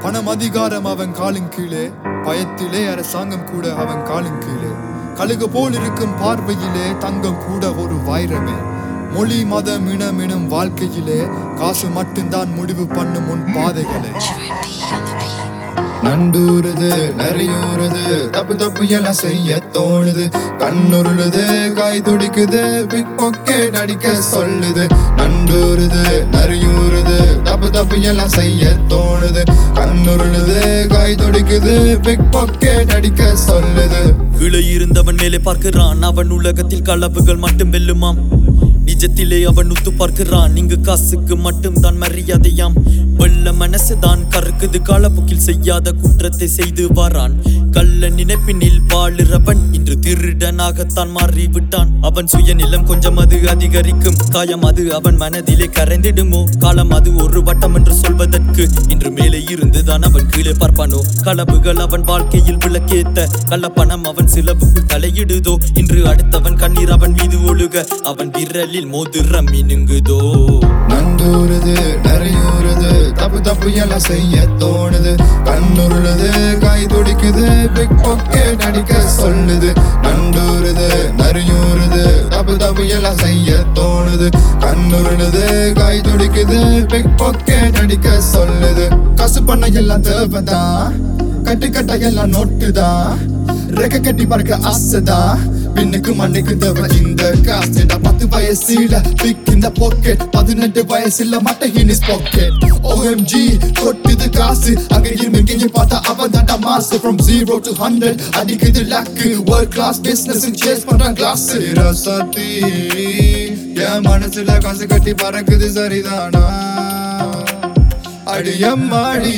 பணம் அதிகாரம் அவன் காலின் கீழே பயத்திலே அரசாங்கம் கூட அவன் காலின் கீழே கழுகு போல் இருக்கும் பார்வையிலே தங்கம் கூட ஒரு வைரமே மொழி மதம் இனம் எனும் வாழ்க்கையிலே காசு மட்டும்தான் முடிவு பண்ணும் உன் பாதைகளே நண்டூறுது நரியூறுது தப்பு தப்பு எல்லாம் செய்ய தோணுது கண்ணுருளுது காய் துடிக்குது பிக் பாக்கெட் அடிக்க சொல்லுது நண்டூறுது நரியூறுது தப்பு தப்பு எல்லாம் செய்ய தோணுது கண்ணுருளுது காய் துடிக்குது பிக் பாக்கெட் அடிக்க சொல்லுது கீழே இருந்தவன் மேலே பார்க்கிறான் அவன் உலகத்தில் களவுகள் மட்டும் வெல்லுமாம் நிஜத்திலே அவன் உத்து பார்க்கிறான் இங்கு காசுக்கு மட்டும் தான் மரியாதையாம் வெள்ள மனசுதான் கருக்குது காலப்போக்கில் செய்யாத குற்றத்தை செய்து வாரான் கள்ள நினைப்பினில் வாழுறவன் இன்று திருடனாகத்தான் மாறிவிட்டான் அவன் சுயநிலம் கொஞ்சம் அது அதிகரிக்கும் காயம் அது அவன் மனதிலே கரைந்திடுமோ காலம் அது ஒரு வட்டம் என்று சொல்வதற்கு இன்று மேலே இருந்துதான் அவன் கீழே பார்ப்பானோ களவுகள் அவன் வாழ்க்கையில் விளக்கேத்த கள்ளப்பணம் அவன் சிலவுக்குள் தலையிடுதோ இன்று அடுத்தவன் கண்ணீர் அவன் மீது ஒழுக அவன் விரலில் மோதிரம் மினுங்குதோ நண்டூறுது நரியூறுது தப்பு தப்பு எல்லாம் செய்ய தோணுது கண்ணுருளுது காய் துடிக்குது பிக் பாக்கெட் அடிக்க சொல்லுது நண்டூறுது நரியூறுது தப்பு தப்பு எல்லாம் செய்ய தோணுது கண்ணுருளுது காய் துடிக்குது பிக் பாக்கெட் அடிக்க சொல்லுது காசு பண்ண எல்லாம் தேவைதான் கட்டு கட்ட எல்லாம் நோட்டுதான் ரெக்க கட்டி பறக்க ஆசைதான் பின்னுக்கு மண்ணுக்கு தேவை இந்த காசுடா பத்து வயசுல பிக் இந்த பாக்கெட் பதினெட்டு வயசுல மட்ட ஹினிஸ் பாக்கெட் OMG கொட்டுது காசு அங்க இருந்து இங்க பார்த்தா அவன் தாண்டா மாசு from zero to hundred அடிக்குது லாக்கு world class business சேஸ் பண்றான் கிளாஸ் ரசத்தி என் மனசுல காசு கட்டி பறக்குது சரிதானா அடியம்மாடி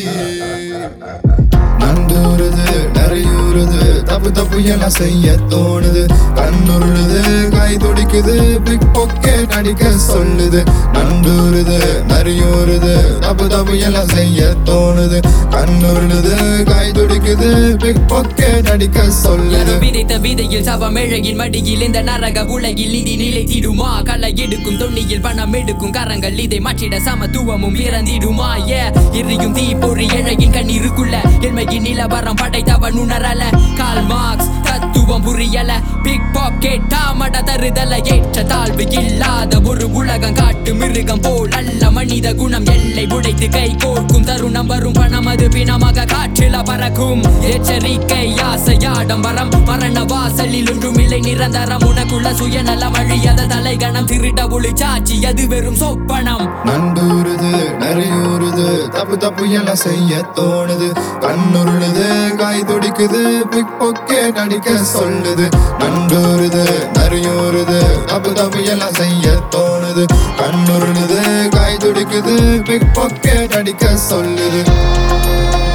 நண்டூறுது நரியூறுது தப்பு தப்பு எல்லாம் செய்ய தோணுது கண்ணுருளுது கை துடிக்குது பிக் பாக்கெட் அடிக்க சொல்லுது நண்டூறுது நரியூறுது தப்பு தப்பு எல்லாம் செய்ய தோணுது கண்ணுருளுது கை துடிக்குது பிக் பாக்கெட் அடிக்க யாரோ சொல்லுது விதைத்த விதையில் சவம் ஏழையின் மடியில் இந்த நரக உலகில் நிதி நிலைத்திடுமா களை எடுக்கும் தொன்னியில் பணம் எடுக்கும் கரங்கள் இதை மாற்றிட சமத்துவமும் பிறந்திடுமா ஏ எரியும் தீ பொறி ஏழையின் கண்ணீருக்குள்ள என்மையின் நிலவரம் படைத்தவன் உணரல கால் மார்க்ஸ் தத்துவம் புரியல பிக் பாக்கெட் தாமட தருதல ஏற்ற தாழ்வு இல்லாத ஒரு உலகம் காட்டு மிருகம் போல் அல்ல மனித குணம் எல்லை உடைத்து கை கோர்க்கும் தருணம் வரும் பணம் அது பிணமாக காற்றில பறக்கும் எச்சரிக்கை ஆசையாடம் வரம் மரண வாசலில் ஒன்றும் இல்லை நிரந்தரம் உனக்குள்ள சுயநலம் அழியாத தலைகணம் திருட்ட ஒளி சாட்சி அது வெறும் சொப்பனம் நண்டூறுது நரியூறுது தப்பு தப்பு எல்லாம் செய்ய தோணுது கண்ணுருளுது காய் துடிக்குது பிக் பாக்கெட் அடிக்க சொல்லுது நண்டூறுது நரியூறுது தப்பு தப்பு எல்லாம் செய்ய தோணுது கண்ணுருளுது காய் துடிக்குது பிக் பாக்கெட் அடிக்க சொல்லுது